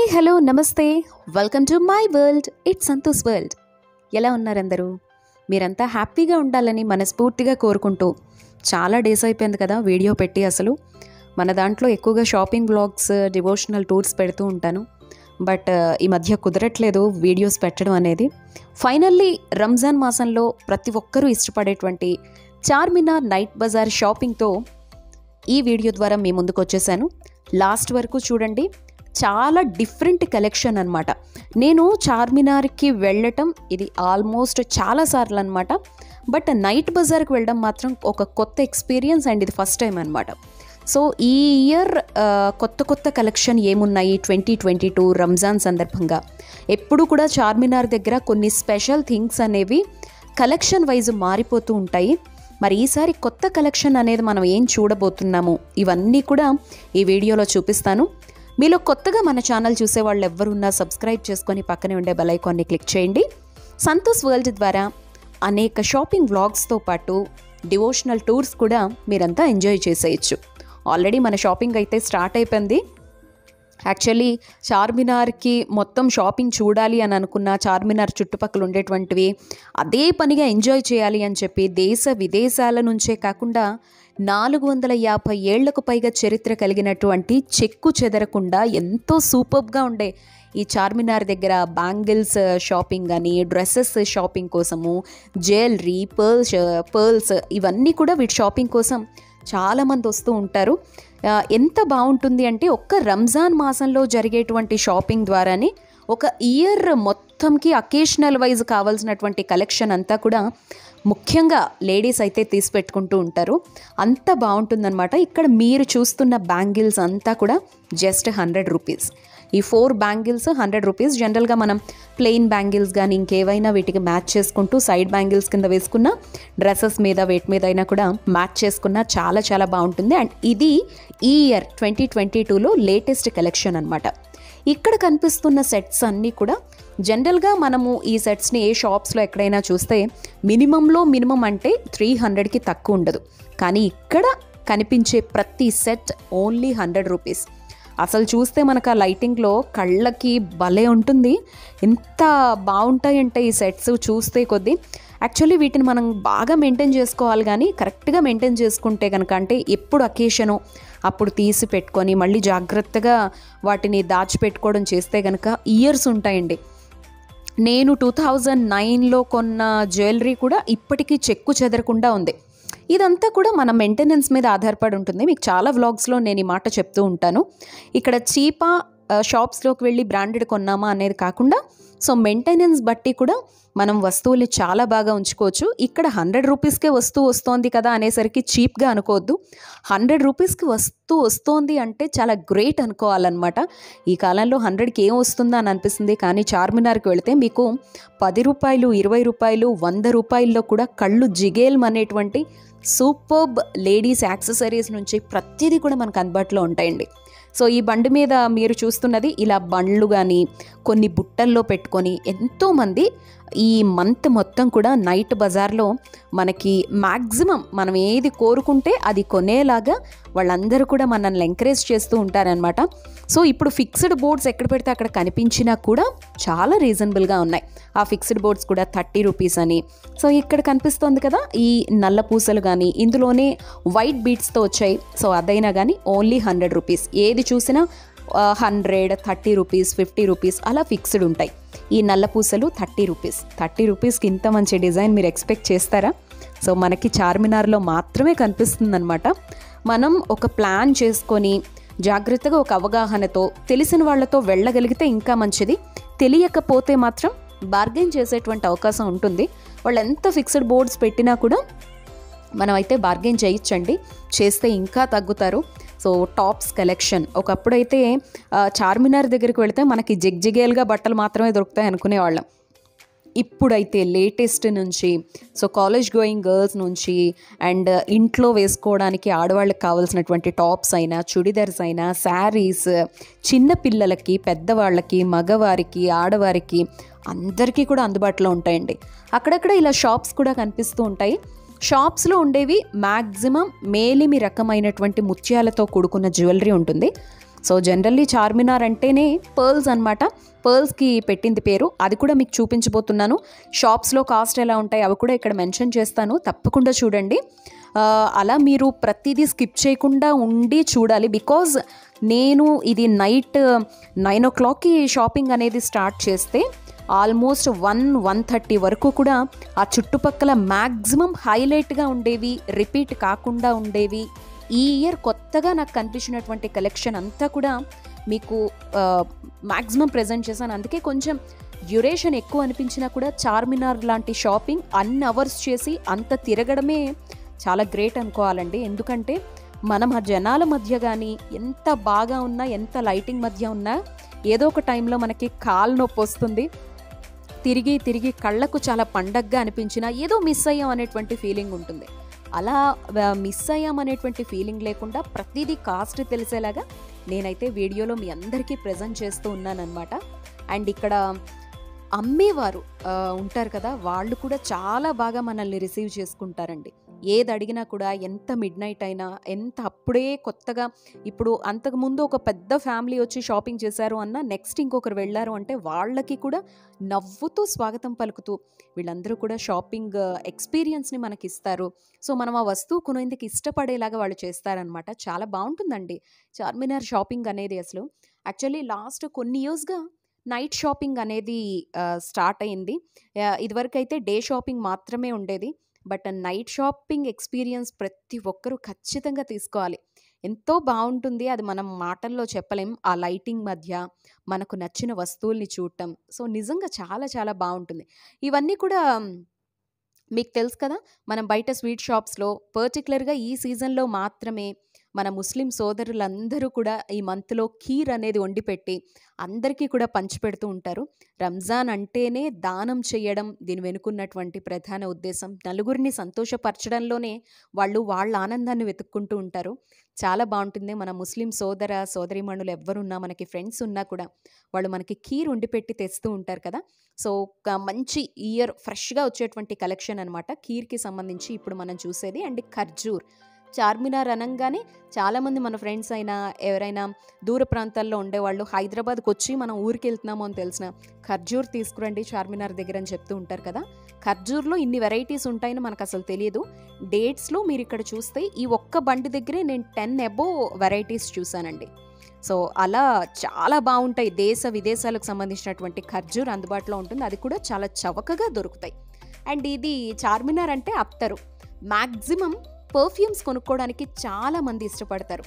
hello నమస్తే welcome to my world it's Santosh world ఎలా ఉన్నారందరూ మీరంతా హ్యాపీగా ఉండాలని మనస్ఫూర్తిగా కోరుకుంటూ చాలా డేస్ అయిపోయింది కదా వీడియో పెట్టి అసలు మన దాంట్లో ఎక్కువగా షాపింగ్ బ్లాగ్స్ డివోషనల్ టూర్స్ పెడుతూ ఉంటాను బట్ ఈ మధ్య కుదరట్లేదు వీడియోస్ పెట్టడం అనేది ఫైనల్లీ రంజాన్ మాసంలో ప్రతి ఒక్కరూ ఇష్టపడేటువంటి చార్మినార్ నైట్ బజార్ షాపింగ్తో ఈ వీడియో ద్వారా మీ ముందుకు వచ్చేసాను లాస్ట్ వరకు చూడండి చాలా డిఫరెంట్ కలెక్షన్ అనమాట నేను చార్మినార్కి వెళ్ళటం ఇది ఆల్మోస్ట్ చాలా సార్లు అనమాట బట్ నైట్ బజార్కి వెళ్ళడం మాత్రం ఒక కొత్త ఎక్స్పీరియన్స్ అండ్ ఇది ఫస్ట్ టైం అనమాట సో ఈ ఇయర్ కొత్త కొత్త కలెక్షన్ ఏమున్నాయి ట్వంటీ ట్వంటీ టూ రంజాన్ సందర్భంగా ఎప్పుడు కూడా చార్మినార్ దగ్గర కొన్ని స్పెషల్ థింగ్స్ అనేవి కలెక్షన్ వైజ్ మారిపోతూ ఉంటాయి మరి ఈసారి కొత్త కలెక్షన్ అనేది మనం ఏం చూడబోతున్నాము ఇవన్నీ కూడా ఈ వీడియోలో చూపిస్తాను మీలో కొత్తగా మన ఛానల్ చూసే వాళ్ళు ఎవరున్నా సబ్స్క్రైబ్ చేసుకొని పక్కనే ఉండే బెల్ ఐకాన్ని క్లిక్ చేయండి సంతోష్ వరల్డ్ ద్వారా అనేక షాపింగ్ వ్లాగ్స్తో పాటు డివోషనల్ టూర్స్ కూడా మీరంతా ఎంజాయ్ చేసేయచ్చు ఆల్రెడీ మన షాపింగ్ అయితే స్టార్ట్ అయిపోయింది యాక్చువల్లీ చార్మినార్కి మొత్తం షాపింగ్ చూడాలి అని అనుకున్న చార్మినార్ చుట్టుపక్కల ఉండేటువంటివి అదే పనిగా ఎంజాయ్ చేయాలి అని చెప్పి దేశ విదేశాల నుంచే కాకుండా నాలుగు వందల యాభై ఏళ్లకు పైగా చరిత్ర కలిగినటువంటి చెక్కు చెదరకుండా ఎంతో సూపర్గా ఉండే ఈ చార్మినార్ దగ్గర బ్యాంగిల్స్ షాపింగ్ అని డ్రెస్సెస్ షాపింగ్ కోసము జ్యువెలరీ పర్ల్స్ పర్ల్స్ ఇవన్నీ కూడా వీటి షాపింగ్ కోసం చాలామంది వస్తూ ఉంటారు ఆ, ఎంత బాగుంటుంది అంటే ఒక్క రంజాన్ మాసంలో జరిగేటువంటి షాపింగ్ ద్వారానే ఒక ఇయర్ మొత్తంకి అకేషనల్ వైజ్ కావాల్సినటువంటి కలెక్షన్ అంతా కూడా ముఖ్యంగా లేడీస్ అయితే తీసి పెట్టుకుంటూ ఉంటారు అంత బాగుంటుందన్నమాట ఇక్కడ మీరు చూస్తున్న బ్యాంగిల్స్ అంతా కూడా జస్ట్ హండ్రెడ్ రూపీస్ ఈ ఫోర్ బ్యాంగిల్స్ హండ్రెడ్ రూపీస్ జనరల్గా మనం ప్లెయిన్ బ్యాంగిల్స్ కానీ ఇంకేవైనా వీటికి మ్యాచ్ చేసుకుంటూ సైడ్ బ్యాంగిల్స్ కింద వేసుకున్న డ్రెస్సెస్ మీద వేటి మీద అయినా కూడా మ్యాచ్ చేసుకున్న చాలా చాలా బాగుంటుంది అండ్ ఇది ఈ ఇయర్ ట్వంటీ ట్వంటీ టూలో లేటెస్ట్ కలెక్షన్ అనమాట ఇక్కడ కనిపిస్తున్న సెట్స్ అన్నీ కూడా జనరల్గా మనము ఈ సెట్స్ని ఏ షాప్స్లో ఎక్కడైనా చూస్తే మినిమంలో మినిమం అంటే త్రీ హండ్రెడ్కి తక్కువ ఉండదు కానీ ఇక్కడ కనిపించే ప్రతి సెట్ ఓన్లీ హండ్రెడ్ రూపీస్ అసలు చూస్తే మనకు ఆ లైటింగ్లో కళ్ళకి భలే ఉంటుంది ఎంత బాగుంటాయంటే ఈ సెట్స్ చూస్తే కొద్దీ యాక్చువల్లీ వీటిని మనం బాగా మెయింటైన్ చేసుకోవాలి కానీ కరెక్ట్గా మెయింటైన్ చేసుకుంటే కనుక అంటే ఎప్పుడు అకేషను అప్పుడు తీసి పెట్టుకొని మళ్ళీ జాగ్రత్తగా వాటిని దాచిపెట్టుకోవడం చేస్తే కనుక ఇయర్స్ ఉంటాయండి నేను టూ థౌజండ్ నైన్లో కొన్న జ్యువెలరీ కూడా ఇప్పటికీ చెక్కు చెదరకుండా ఉంది ఇదంతా కూడా మన మెయింటెనెన్స్ మీద ఆధారపడి ఉంటుంది మీకు చాలా వ్లాగ్స్లో నేను ఈ మాట చెప్తూ ఉంటాను ఇక్కడ చీపా షాప్స్లోకి వెళ్ళి బ్రాండెడ్ కొన్నామా అనేది కాకుండా సో మెయింటెనెన్స్ బట్టి కూడా మనం వస్తువుల్ని చాలా బాగా ఉంచుకోవచ్చు ఇక్కడ హండ్రెడ్ రూపీస్కే వస్తువు వస్తోంది కదా అనేసరికి చీప్గా అనుకోవద్దు హండ్రెడ్ రూపీస్కి వస్తువు వస్తోంది అంటే చాలా గ్రేట్ అనుకోవాలన్నమాట ఈ కాలంలో హండ్రెడ్కి ఏం వస్తుందా అని అనిపిస్తుంది కానీ చార్మినార్కి వెళితే మీకు పది రూపాయలు ఇరవై రూపాయలు వంద రూపాయల్లో కూడా కళ్ళు జిగేల్మనేటువంటి సూపర్బ్ లేడీస్ యాక్సెసరీస్ నుంచి ప్రతిదీ కూడా మనకు అందుబాటులో ఉంటాయండి సో ఈ బండి మీద మీరు చూస్తున్నది ఇలా బండ్లు కానీ కొన్ని బుట్టల్లో పెట్టుకొని ఎంతోమంది ఈ మంత్ మొత్తం కూడా నైట్ బజార్లో మనకి మ్యాక్సిమం మనం ఏది కోరుకుంటే అది కొనేలాగా వాళ్ళందరూ కూడా మనల్ని ఎంకరేజ్ చేస్తూ ఉంటారనమాట సో ఇప్పుడు ఫిక్స్డ్ బోర్డ్స్ ఎక్కడ పెడితే అక్కడ కనిపించినా కూడా చాలా రీజనబుల్గా ఉన్నాయి ఆ ఫిక్స్డ్ బోర్డ్స్ కూడా థర్టీ రూపీస్ అని సో ఇక్కడ కనిపిస్తోంది కదా ఈ నల్ల పూసలు కానీ ఇందులోనే వైట్ బీట్స్తో వచ్చాయి సో అదైనా కానీ ఓన్లీ హండ్రెడ్ రూపీస్ ఏది చూసినా hundred thirty rupees fifty rupees అలా ఫిక్స్డ్ ఉంటాయి ఈ నల్ల పూసలు థర్టీ రూపీస్ థర్టీ రూపీస్కి ఇంత మంచి డిజైన్ మీరు ఎక్స్పెక్ట్ చేస్తారా సో మనకి చార్మినార్లో మాత్రమే కనిపిస్తుందన్నమాట మనం ఒక ప్లాన్ చేసుకొని జాగ్రత్తగా ఒక అవగాహనతో తెలిసిన వాళ్ళతో వెళ్ళగలిగితే ఇంకా మంచిది తెలియకపోతే మాత్రం బార్గెన్ చేసేటువంటి అవకాశం ఉంటుంది వాళ్ళు ఎంత ఫిక్స్డ్ బోర్డ్స్ పెట్టినా కూడా మనం అయితే బార్గెన్ చేయొచ్చండి చేస్తే ఇంకా తగ్గుతారు సో టాప్స్ కలెక్షన్ ఒకప్పుడైతే ఆ, చార్మినార్ దగ్గరికి వెళితే మనకి జిగ్జిగేల్గా బట్టలు మాత్రమే దొరుకుతాయి అనుకునేవాళ్ళం ఇప్పుడైతే లేటెస్ట్ నుంచి సో కాలేజ్ గోయింగ్ గర్ల్స్ నుంచి అండ్ ఇంట్లో వేసుకోవడానికి ఆడవాళ్ళకి కావాల్సినటువంటి టాప్స్ అయినా చుడిదర్స్ అయినా శారీస్ చిన్న పిల్లలకి పెద్దవాళ్ళకి మగవారికి ఆడవారికి అందరికీ కూడా అందుబాటులో ఉంటాయండి అక్కడక్కడ ఇలా షాప్స్ కూడా కనిపిస్తూ ఉంటాయి షాప్స్లో ఉండేవి మ్యాక్సిమం మేలిమి రకమైనటువంటి ముత్యాలతో కూడుకున్న జ్యువెలరీ ఉంటుంది సో జనరల్లీ చార్మినార్ అంటేనే పర్ల్స్ అనమాట పర్ల్స్కి పెట్టింది పేరు అది కూడా మీకు చూపించబోతున్నాను షాప్స్లో కాస్ట్ ఎలా ఉంటాయి అవి కూడా ఇక్కడ మెన్షన్ చేస్తాను తప్పకుండా చూడండి ఆ, అలా మీరు ప్రతిదీ స్కిప్ చేయకుండా ఉండి చూడాలి బికాజ్ నేను ఇది నైట్ నైన్ ఓ క్లాక్కి షాపింగ్ అనేది స్టార్ట్ చేస్తే ఆల్మోస్ట్ వన్ వన్ థర్టీ వరకు కూడా ఆ చుట్టుపక్కల మ్యాక్సిమం హైలైట్గా ఉండేవి రిపీట్ కాకుండా ఉండేవి ఈ ఇయర్ కొత్తగా నాకు కనిపించినటువంటి కలెక్షన్ అంతా కూడా మీకు మ్యాక్సిమం ప్రజెంట్ చేశాను అందుకే కొంచెం డ్యూరేషన్ ఎక్కువ అనిపించినా కూడా చార్మినార్ లాంటి షాపింగ్ అన్ అవర్స్ చేసి అంత తిరగడమే చాలా గ్రేట్ అనుకోవాలండి ఎందుకంటే మనం ఆ జనాల మధ్య కానీ ఎంత బాగా ఉన్నా ఎంత లైటింగ్ మధ్య ఉన్నా ఏదో ఒక టైంలో మనకి కాలు నొప్పి వస్తుంది తిరిగి తిరిగి కళ్ళకు చాలా పండగగా అనిపించిన ఏదో మిస్ అయ్యాం అనేటువంటి ఫీలింగ్ ఉంటుంది అలా మిస్ అయ్యాం అనేటువంటి ఫీలింగ్ లేకుండా ప్రతిదీ కాస్ట్ తెలిసేలాగా నేనైతే వీడియోలో మీ అందరికీ ప్రజెంట్ చేస్తూ ఉన్నానన్నమాట అండ్ ఇక్కడ అమ్మేవారు ఆ, ఉంటారు కదా వాళ్ళు కూడా చాలా బాగా మనల్ని రిసీవ్ చేసుకుంటారండి ఏది అడిగినా కూడా ఎంత మిడ్ నైట్ అయినా ఎంత అప్పుడే కొత్తగా ఇప్పుడు అంతకుముందు ఒక పెద్ద ఫ్యామిలీ వచ్చి షాపింగ్ చేశారు అన్న నెక్స్ట్ ఇంకొకరు వెళ్ళారు అంటే వాళ్ళకి కూడా నవ్వుతూ స్వాగతం పలుకుతూ వీళ్ళందరూ కూడా షాపింగ్ ఎక్స్పీరియన్స్ని మనకి ఇస్తారు సో మనం ఆ వస్తువు కొనేందుకు ఇష్టపడేలాగా వాళ్ళు చేస్తారనమాట చాలా బాగుంటుందండి చార్మినార్ షాపింగ్ అనేది అసలు యాక్చువల్లీ లాస్ట్ కొన్ని ఇయర్స్గా నైట్ షాపింగ్ అనేది స్టార్ట్ అయింది ఆ, ఇదివరకైతే డే షాపింగ్ మాత్రమే ఉండేది బట్ నైట్ షాపింగ్ ఎక్స్పీరియన్స్ ప్రతి ఒక్కరూ ఖచ్చితంగా తీసుకోవాలి ఎంతో బాగుంటుంది అది మనం మాటల్లో చెప్పలేం ఆ లైటింగ్ మధ్య మనకు నచ్చిన వస్తువుల్ని చూడటం సో నిజంగా చాలా చాలా బాగుంటుంది ఇవన్నీ కూడా మ్, మీకు తెలుసు కదా మనం బయట స్వీట్ షాప్స్లో పర్టికులర్గా ఈ సీజన్లో మాత్రమే మన ముస్లిం సోదరులందరూ కూడా ఈ మంత్లో ఖీర్ అనేది వండి పెట్టి అందరికీ కూడా పంచిపెడుతూ ఉంటారు రంజాన్ అంటేనే దానం చేయడం దీని వెనుకున్నటువంటి ప్రధాన ఉద్దేశం నలుగురిని సంతోషపరచడంలోనే వాళ్ళు వాళ్ళ ఆనందాన్ని వెతుక్కుంటూ ఉంటారు చాలా బాగుంటుంది మన ముస్లిం సోదర సోదరిమణులు ఎవరున్నా మనకి ఫ్రెండ్స్ ఉన్నా కూడా వాళ్ళు మనకి ఖీర్ వండి పెట్టి తెస్తూ ఉంటారు కదా సో ఒక మంచి ఇయర్ ఫ్రెష్గా వచ్చేటువంటి కలెక్షన్ అనమాట ఖీర్కి సంబంధించి ఇప్పుడు మనం చూసేది అండ్ ఖర్జూర్ చార్మినార్ అనగానే చాలామంది మన ఫ్రెండ్స్ అయినా ఎవరైనా దూర ప్రాంతాల్లో ఉండేవాళ్ళు హైదరాబాద్కి వచ్చి మనం ఊరికి వెళ్తున్నాము అని తెలిసిన ఖర్జూర్ తీసుకురండి చార్మినార్ దగ్గర అని చెప్తూ ఉంటారు కదా ఖర్జూర్లో ఇన్ని వెరైటీస్ ఉంటాయని మనకు అసలు తెలియదు డేట్స్లో మీరు ఇక్కడ చూస్తే ఈ ఒక్క బండి దగ్గరే నేను టెన్ అబో వెరైటీస్ చూశానండి సో అలా చాలా బాగుంటాయి దేశ విదేశాలకు సంబంధించినటువంటి ఖర్జూర్ అందుబాటులో ఉంటుంది అది కూడా చాలా చవకగా దొరుకుతాయి అండ్ ఇది చార్మినార్ అంటే అత్తరు మ్యాక్సిమం పర్ఫ్యూమ్స్ కొనుక్కోవడానికి చాలా మంది ఇష్టపడతారు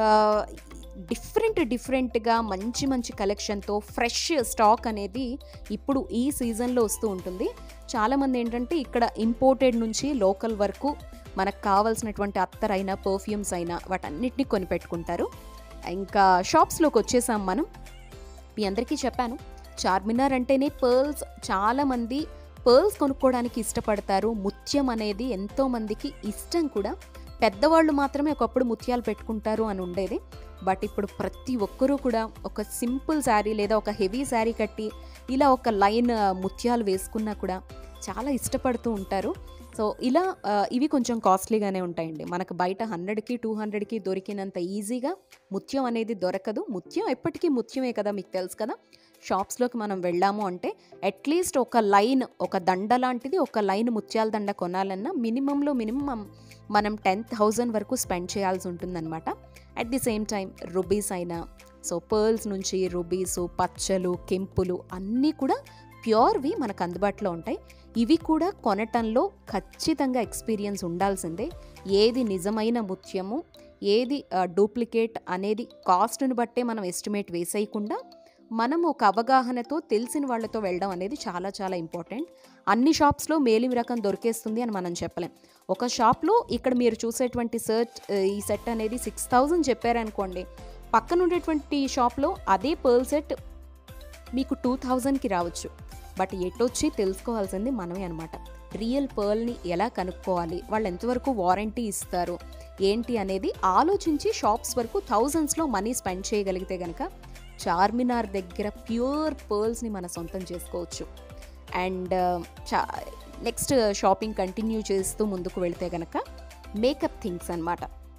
డిఫరెంట్ డిఫరెంట్గా మంచి మంచి కలెక్షన్తో ఫ్రెష్ స్టాక్ అనేది ఇప్పుడు ఈ సీజన్లో వస్తూ ఉంటుంది చాలామంది ఏంటంటే ఇక్కడ ఇంపోర్టెడ్ నుంచి లోకల్ వరకు మనకు కావాల్సినటువంటి అత్తరైనా పర్ఫ్యూమ్స్ అయినా వాటన్నిటిని కొనిపెట్టుకుంటారు ఇంకా షాప్స్లోకి వచ్చేసాం మనం మీ అందరికీ చెప్పాను చార్మినార్ అంటేనే పర్ల్స్ చాలామంది పర్ల్స్ కొనుక్కోవడానికి ఇష్టపడతారు ముత్యం అనేది ఎంతో మందికి ఇష్టం కూడా పెద్దవాళ్ళు మాత్రమే ఒకప్పుడు ముత్యాలు పెట్టుకుంటారు అని ఉండేది బట్ ఇప్పుడు ప్రతి ఒక్కరూ కూడా ఒక సింపుల్ శారీ లేదా ఒక హెవీ శారీ కట్టి ఇలా ఒక లైన్ ఆ, ముత్యాలు వేసుకున్నా కూడా చాలా ఇష్టపడుతూ ఉంటారు సో ఇలా ఆ, ఇవి కొంచెం కాస్ట్లీగానే ఉంటాయండి మనకు బయట హండ్రెడ్కి టూ హండ్రెడ్కి దొరికినంత ఈజీగా ముత్యం అనేది దొరకదు ముత్యం ఎప్పటికీ ముత్యమే కదా మీకు తెలుసు కదా షాప్స్లోకి మనం వెళ్ళాము అంటే అట్లీస్ట్ ఒక లైన్ ఒక దండ లాంటిది ఒక లైన్ ముత్యాల దండ కొనాలన్నా మినిమంలో మినిమం మనం టెన్ థౌజండ్ వరకు స్పెండ్ చేయాల్సి ఉంటుందన్నమాట at the same time rubies అయినా సో పర్ల్స్ నుంచి రుబీస్ పచ్చలు కెంపులు అన్నీ కూడా ప్యూర్వి మనకు అందుబాటులో ఉంటాయి ఇవి కూడా కొనటంలో ఖచ్చితంగా ఎక్స్పీరియన్స్ ఉండాల్సిందే ఏది నిజమైన ముత్యము ఏది డూప్లికేట్ అనేది కాస్ట్ను బట్టే మనం ఎస్టిమేట్ వేసేయకుండా మనం ఒక అవగాహనతో తెలిసిన వాళ్ళతో వెళ్ళడం అనేది చాలా చాలా ఇంపార్టెంట్ అన్ని షాప్స్లో మేలిమి రకం దొరికేస్తుంది అని మనం చెప్పలేం ఒక షాప్లో ఇక్కడ మీరు చూసేటువంటి సెర్చ్ ఈ సెట్ అనేది సిక్స్ థౌజండ్ చెప్పారనుకోండి పక్కన ఉండేటువంటి షాప్లో అదే పర్ల్ సెట్ మీకు టూ థౌజండ్కి రావచ్చు బట్ ఎటొచ్చి తెలుసుకోవాల్సింది మనమే అనమాట రియల్ పర్ల్ని ఎలా కనుక్కోవాలి వాళ్ళు ఎంతవరకు వారంటీ ఇస్తారు ఏంటి అనేది ఆలోచించి షాప్స్ వరకు థౌజండ్స్లో మనీ స్పెండ్ చేయగలిగితే కనుక చార్మినార్ దగ్గర ప్యూర్ పర్ల్స్ని మన సొంతం చేసుకోవచ్చు అండ్ చా నెక్స్ట్ షాపింగ్ కంటిన్యూ చేస్తూ ముందుకు వెళ్తే కనుక మేకప్ థింగ్స్ అనమాట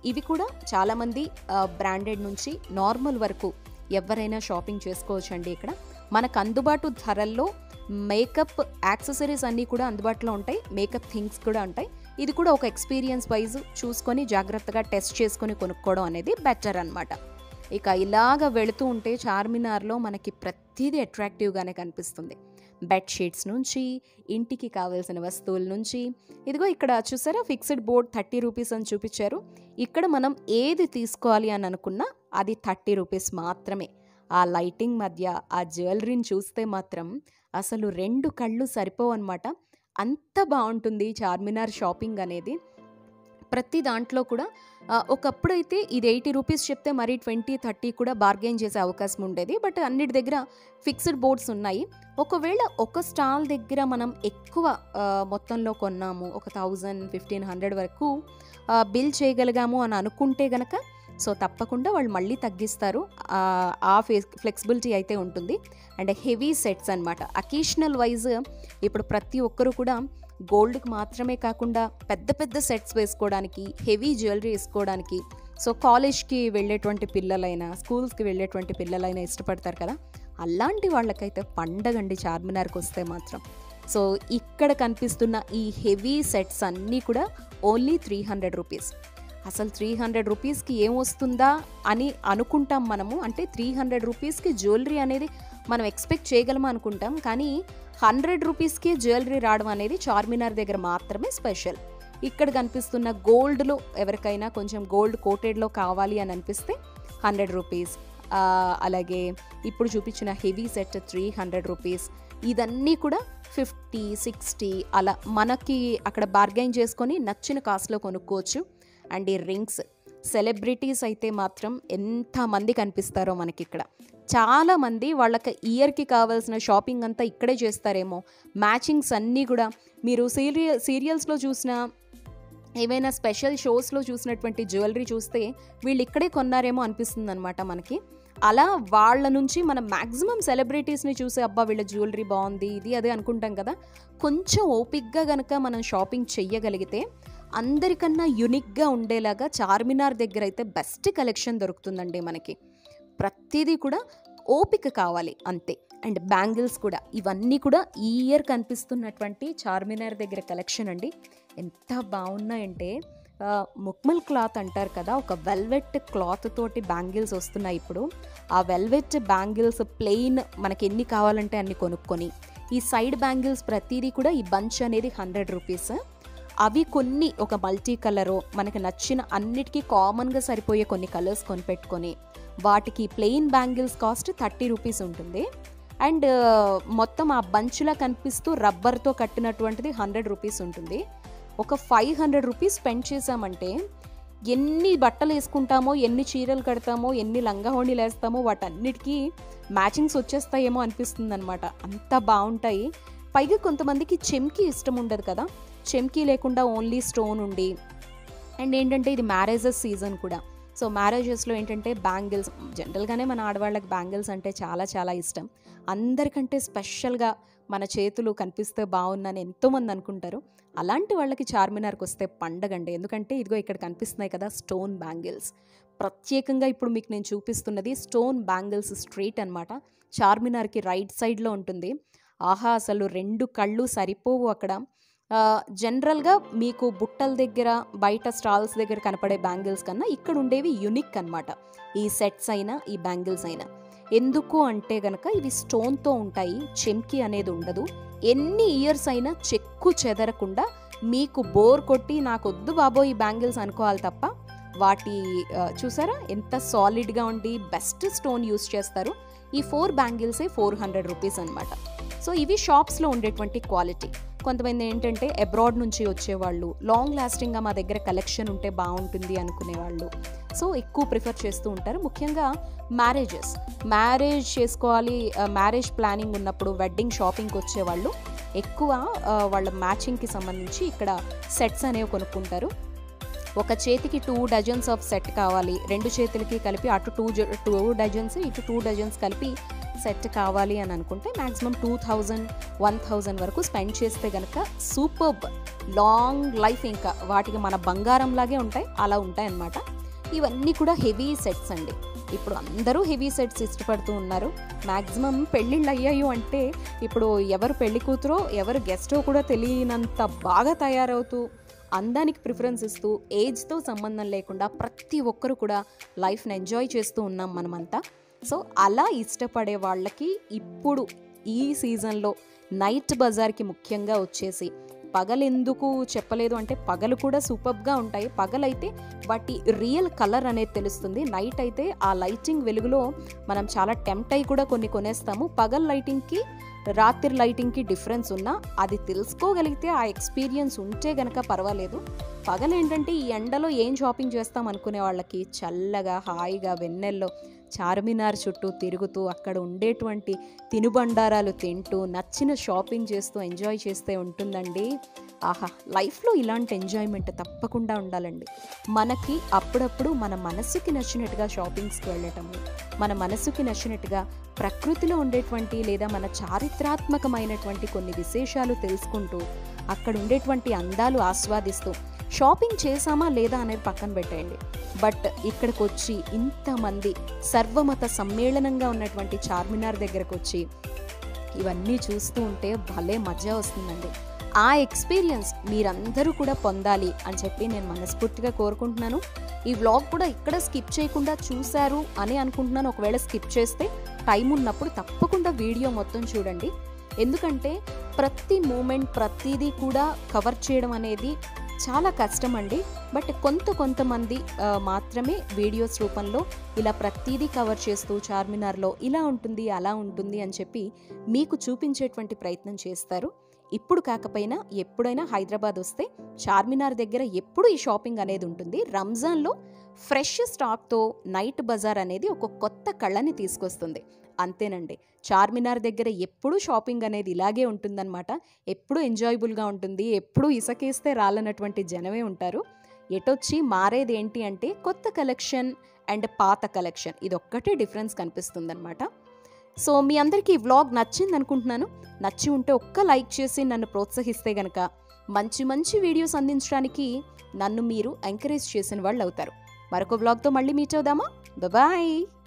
ఇవి కూడా చాలామంది బ్రాండెడ్ నుంచి నార్మల్ వరకు ఎవరైనా షాపింగ్ చేసుకోవచ్చండి ఇక్కడ మనకు అందుబాటు ధరల్లో మేకప్ యాక్సెసరీస్ అన్నీ కూడా అందుబాటులో ఉంటాయి మేకప్ థింగ్స్ కూడా ఉంటాయి ఇది కూడా ఒక ఎక్స్పీరియన్స్ వైజ్ చూసుకొని జాగ్రత్తగా టెస్ట్ చేసుకొని కొనుక్కోవడం అనేది బెటర్ అనమాట ఇక ఇలాగ వెళుతూ ఉంటే చార్మినార్లో మనకి ప్రతిదీ అట్రాక్టివ్గానే కనిపిస్తుంది బెడ్షీట్స్ నుంచి ఇంటికి కావాల్సిన వస్తువుల నుంచి ఇదిగో ఇక్కడ చూసారా ఫిక్స్డ్ బోర్డ్ థర్టీ రూపీస్ అని చూపించారు ఇక్కడ మనం ఏది తీసుకోవాలి అని అనుకున్నా అది థర్టీ రూపీస్ మాత్రమే ఆ లైటింగ్ మధ్య ఆ జ్యువెలరీని చూస్తే మాత్రం అసలు రెండు కళ్ళు సరిపోవన్నమాట అంత బాగుంటుంది చార్మినార్ షాపింగ్ అనేది ప్రతి దాంట్లో కూడా ఆ, ఒకప్పుడైతే ఇది ఎయిటీ రూపీస్ చెప్తే మరి ట్వంటీ థర్టీ కూడా బార్గెన్ చేసే అవకాశం ఉండేది బట్ అన్నిటి దగ్గర ఫిక్స్డ్ బోర్డ్స్ ఉన్నాయి ఒకవేళ ఒక స్టాల్ దగ్గర మనం ఎక్కువ ఆ, మొత్తంలో కొన్నాము ఒక థౌజండ్ ఫిఫ్టీన్ హండ్రెడ్ వరకు ఆ, బిల్ చేయగలిగాము అని అనుకుంటే గనక సో తప్పకుండా వాళ్ళు మళ్ళీ తగ్గిస్తారు ఆ, ఆ ఫ్లెక్సిబిలిటీ అయితే ఉంటుంది అండ్ హెవీ సెట్స్ అనమాట అకేషనల్ వైజ్ ఇప్పుడు ప్రతి ఒక్కరు కూడా గోల్డ్కి మాత్రమే కాకుండా పెద్ద పెద్ద సెట్స్ వేసుకోవడానికి హెవీ జ్యువెలరీ వేసుకోవడానికి సో కాలేజ్కి వెళ్ళేటువంటి పిల్లలైనా స్కూల్స్కి వెళ్ళేటువంటి పిల్లలైనా ఇష్టపడతారు కదా అలాంటి వాళ్ళకైతే పండగండి చార్మినార్కి వస్తే మాత్రం సో ఇక్కడ కనిపిస్తున్న ఈ హెవీ సెట్స్ అన్నీ కూడా ఓన్లీ త్రీ హండ్రెడ్ రూపీస్ అసలు త్రీ హండ్రెడ్ రూపీస్కి ఏం వస్తుందా అని అనుకుంటాం మనము అంటే త్రీ హండ్రెడ్ రూపీస్కి జ్యువెలరీ అనేది మనం ఎక్స్పెక్ట్ చేయగలమా అనుకుంటాం కానీ హండ్రెడ్ రూపీస్కి జ్యువెలరీ రావడం అనేది చార్మినార్ దగ్గర మాత్రమే స్పెషల్ ఇక్కడ కనిపిస్తున్న గోల్డ్లో ఎవరికైనా కొంచెం గోల్డ్ కోటెడ్లో కావాలి అని అనిపిస్తే హండ్రెడ్ రూపీస్ అలాగే ఇప్పుడు చూపించిన heavy set three hundred rupees ఇదన్నీ కూడా ఫిఫ్టీ సిక్స్టీ అలా మనకి అక్కడ బార్గెన్ చేసుకొని నచ్చిన కాస్ట్లో కొనుక్కోవచ్చు అండ్ ఈ రింగ్స్ సెలబ్రిటీస్ అయితే మాత్రం ఎంతమంది కనిపిస్తారో మనకి ఇక్కడ చాలామంది వాళ్ళకి ఇయర్కి కావాల్సిన షాపింగ్ అంతా ఇక్కడే చేస్తారేమో మ్యాచింగ్స్ అన్నీ కూడా మీరు సీరియల్ సీరియల్స్లో చూసిన ఏవైనా స్పెషల్ షోస్లో చూసినటువంటి జ్యువెలరీ చూస్తే వీళ్ళు ఇక్కడే కొన్నారేమో అనిపిస్తుంది అనమాట మనకి అలా వాళ్ళ నుంచి మనం మ్యాక్సిమం సెలబ్రిటీస్ని చూసి అబ్బా వీళ్ళ జ్యువెలరీ బాగుంది ఇది అదే అనుకుంటాం కదా కొంచెం ఓపిక్గా గనక మనం షాపింగ్ చెయ్యగలిగితే అందరికన్నా యునిక్గా ఉండేలాగా చార్మినార్ దగ్గర అయితే బెస్ట్ కలెక్షన్ దొరుకుతుందండి మనకి ప్రతిదీ కూడా ఓపిక కావాలి అంతే అండ్ బ్యాంగిల్స్ కూడా ఇవన్నీ కూడా ఈ ఇయర్ కనిపిస్తున్నటువంటి చార్మినార్ దగ్గర కలెక్షన్ అండి ఎంత బాగున్నాయంటే ఆ, ముక్మల్ క్లాత్ అంటారు కదా ఒక వెల్వెట్ క్లాత్ తోటి బ్యాంగిల్స్ వస్తున్నాయి ఇప్పుడు ఆ వెల్వెట్ బ్యాంగిల్స్ ప్లెయిన్ మనకి ఎన్ని కావాలంటే అన్ని కొనుక్కొని ఈ సైడ్ బ్యాంగిల్స్ ప్రతిదీ కూడా ఈ బంచ్ అనేది హండ్రెడ్ రూపీస్ అవి కొన్ని ఒక మల్టీ కలరు మనకి నచ్చిన అన్నిటికీ కామన్గా సరిపోయే కొన్ని కలర్స్ కొనిపెట్టుకొని వాటికి plain bangles cost thirty rupees ఉంటుంది అండ్ మొత్తం ఆ బంచ్లా కనిపిస్తూ రబ్బర్తో కట్టినటువంటిది హండ్రెడ్ రూపీస్ ఉంటుంది ఒక ఫైవ్ హండ్రెడ్ రూపీస్ స్పెండ్ చేసామంటే ఎన్ని బట్టలు వేసుకుంటామో ఎన్ని చీరలు కడతామో ఎన్ని లంగాహోణీలు వేస్తామో వాటన్నిటికీ మ్యాచింగ్స్ వచ్చేస్తాయేమో అనిపిస్తుంది అనమాట అంత బాగుంటాయి పైగా కొంతమందికి చెమ్కి ఇష్టం ఉండదు కదా చెమ్కి లేకుండా ఓన్లీ స్టోన్ ఉండి అండ్ ఏంటంటే ఇది మ్యారేజెస్ సీజన్ కూడా సో మ్యారేజెస్లో ఏంటంటే బ్యాంగిల్స్ జనరల్గానే మన ఆడవాళ్ళకి బ్యాంగిల్స్ అంటే చాలా చాలా ఇష్టం అందరికంటే స్పెషల్గా మన చేతులు కనిపిస్తే బాగుందని ఎంతోమంది అనుకుంటారు అలాంటి వాళ్ళకి చార్మినార్కి వస్తే పండగండి ఎందుకంటే ఇదిగో ఇక్కడ కనిపిస్తున్నాయి కదా స్టోన్ బ్యాంగిల్స్ ప్రత్యేకంగా ఇప్పుడు మీకు నేను చూపిస్తున్నది స్టోన్ బ్యాంగిల్స్ స్ట్రీట్ అనమాట చార్మినార్కి రైట్ సైడ్లో ఉంటుంది ఆహా అసలు రెండు కళ్ళు సరిపోవు అక్కడ ఆ, జనరల్గా మీకు బుట్టల దగ్గర బయట స్టాల్స్ దగ్గర కనపడే బ్యాంగిల్స్ కన్నా ఇక్కడ ఉండేవి యునిక్ అన్నమాట ఈ సెట్స్ అయినా ఈ బ్యాంగిల్స్ అయినా ఎందుకు అంటే గనక ఇవి స్టోన్తో ఉంటాయి చెమ్కి అనేది ఉండదు ఎన్ని ఇయర్స్ అయినా చెక్కు చెదరకుండా మీకు బోర్ కొట్టి నాకు వద్దు బాబో ఈ బ్యాంగిల్స్ అనుకోవాలి తప్ప వాటి ఆ, చూసారా ఎంత సాలిడ్గా ఉండి బెస్ట్ స్టోన్ యూస్ చేస్తారు ఈ ఫోర్ బ్యాంగిల్సే ఫోర్ హండ్రెడ్ రూపీస్ అనమాట సో ఇవి షాప్స్లో ఉండేటువంటి క్వాలిటీ కొంతమంది ఏంటంటే అబ్రాడ్ నుంచి వచ్చేవాళ్ళు లాంగ్ లాస్టింగ్గా మా దగ్గర కలెక్షన్ ఉంటే బాగుంటుంది అనుకునేవాళ్ళు సో ఎక్కువ ప్రిఫర్ చేస్తూ ఉంటారు ముఖ్యంగా మ్యారేజెస్ మ్యారేజ్ చేసుకోవాలి మ్యారేజ్ ప్లానింగ్ ఉన్నప్పుడు వెడ్డింగ్ షాపింగ్కి వచ్చేవాళ్ళు ఎక్కువ ఆ, వాళ్ళ మ్యాచింగ్కి సంబంధించి ఇక్కడ సెట్స్ అనేవి కొనుక్కుంటారు ఒక చేతికి టూ డజన్స్ ఆఫ్ సెట్ కావాలి రెండు చేతులకి కలిపి అటు టూ టూ డజన్స్ ఇటు టూ డజన్స్ కలిపి సెట్ కావాలి అని అనుకుంటే maximum two thousand one thousand వరకు స్పెండ్ చేస్తే కనుక సూపర్బ్ లాంగ్ లైఫ్ ఇంకా వాటికి మన బంగారంలాగే ఉంటాయి అలా ఉంటాయి అన్నమాట ఇవన్నీ కూడా హెవీ సెట్స్ అండి ఇప్పుడు అందరూ హెవీ సెట్స్ ఇష్టపడుతూ ఉన్నారు మ్యాక్సిమం పెళ్ళిళ్ళు అయ్యాయి అంటే ఇప్పుడు ఎవరు పెళ్లి కూతురో ఎవరు గెస్టో కూడా తెలియనంత బాగా తయారవుతూ అందానికి ప్రిఫరెన్స్ ఇస్తూ ఏజ్తో సంబంధం లేకుండా ప్రతి ఒక్కరు కూడా లైఫ్ని ఎంజాయ్ చేస్తూ ఉన్నాం మనమంతా సో అలా ఇష్టపడే వాళ్ళకి ఇప్పుడు ఈ సీజన్లో నైట్ బజార్కి ముఖ్యంగా వచ్చేసి పగలెందుకు చెప్పలేదు అంటే పగలు కూడా సూపర్గా ఉంటాయి పగలైతే వాటి రియల్ కలర్ అనేది తెలుస్తుంది నైట్ అయితే ఆ లైటింగ్ వెలుగులో మనం చాలా టెంప్ట్ అయి కూడా కొన్ని కొనేస్తాము పగల్ లైటింగ్కి రాత్రి లైటింగ్కి డిఫరెన్స్ ఉన్నా అది తెలుసుకోగలిగితే ఆ ఎక్స్పీరియన్స్ ఉంటే గనక పర్వాలేదు పగలు ఏంటంటే ఈ ఎండలో ఏం షాపింగ్ చేస్తాం అనుకునే వాళ్ళకి చల్లగా హాయిగా వెన్నెల్లో చార్మినార్ చుట్టూ తిరుగుతూ అక్కడ ఉండేటువంటి తినుబండారాలు తింటూ నచ్చిన షాపింగ్ చేస్తూ ఎంజాయ్ చేస్తే ఉంటుందండి ఆహా లైఫ్లో ఇలాంటి ఎంజాయ్మెంట్ తప్పకుండా ఉండాలండి మనకి అప్పుడప్పుడు మన మనసుకి నచ్చినట్టుగా షాపింగ్స్కి వెళ్ళటము మన మనసుకి నచ్చినట్టుగా ప్రకృతిలో ఉండేటువంటి లేదా మన చారిత్రాత్మకమైనటువంటి కొన్ని విశేషాలు తెలుసుకుంటూ అక్కడ ఉండేటువంటి అందాలు ఆస్వాదిస్తూ షాపింగ్ చేసామా లేదా అనేది పక్కన పెట్టేయండి బట్ ఇక్కడికి వచ్చి ఇంతమంది సర్వమత సమ్మేళనంగా ఉన్నటువంటి చార్మినార్ దగ్గరకు వచ్చి ఇవన్నీ చూస్తూ ఉంటే భలే మజా వస్తుందండి ఆ ఎక్స్పీరియన్స్ మీరందరూ కూడా పొందాలి అని చెప్పి నేను మనస్ఫూర్తిగా కోరుకుంటున్నాను ఈ వ్లాగ్ కూడా ఇక్కడ స్కిప్ చేయకుండా చూశారు అని అనుకుంటున్నాను ఒకవేళ స్కిప్ చేస్తే టైం ఉన్నప్పుడు తప్పకుండా వీడియో మొత్తం చూడండి ఎందుకంటే ప్రతి మూమెంట్ ప్రతిదీ కూడా కవర్ చేయడం అనేది చాలా కష్టం అండి బట్ కొంత కొంతమంది ఆ, మాత్రమే వీడియోస్ రూపంలో ఇలా ప్రతిదీ కవర్ చేస్తూ చార్మినార్లో ఇలా ఉంటుంది అలా ఉంటుంది అని చెప్పి మీకు చూపించేటువంటి ప్రయత్నం చేస్తారు ఇప్పుడు కాకపోయినా ఎప్పుడైనా హైదరాబాద్ వస్తే చార్మినార్ దగ్గర ఎప్పుడు ఈ షాపింగ్ అనేది ఉంటుంది రంజాన్లో ఫ్రెష్ స్టాక్తో నైట్ బజార్ అనేది ఒక కొత్త కళ్ళని తీసుకొస్తుంది అంతేనండి చార్మినార్ దగ్గర ఎప్పుడూ షాపింగ్ అనేది ఇలాగే ఉంటుందన్నమాట ఎప్పుడు ఎంజాయబుల్గా ఉంటుంది ఎప్పుడు ఇసకేస్తే రాలనటువంటి జనమే ఉంటారు ఎటొచ్చి మారేది ఏంటి అంటే కొత్త కలెక్షన్ అండ్ పాత కలెక్షన్ ఇది ఒక్కటే డిఫరెన్స్ కనిపిస్తుందన్నమాట సో మీ అందరికీ ఈ వ్లాగ్ నచ్చింది అనుకుంటున్నాను నచ్చి ఉంటే ఒక్క లైక్ చేసి నన్ను ప్రోత్సహిస్తే గనక మంచి మంచి వీడియోస్ అందించడానికి నన్ను మీరు ఎంకరేజ్ చేసిన వాళ్ళు అవుతారు మరొక వ్లాగ్తో మళ్ళీ మీట్ అవుదామా బాయ్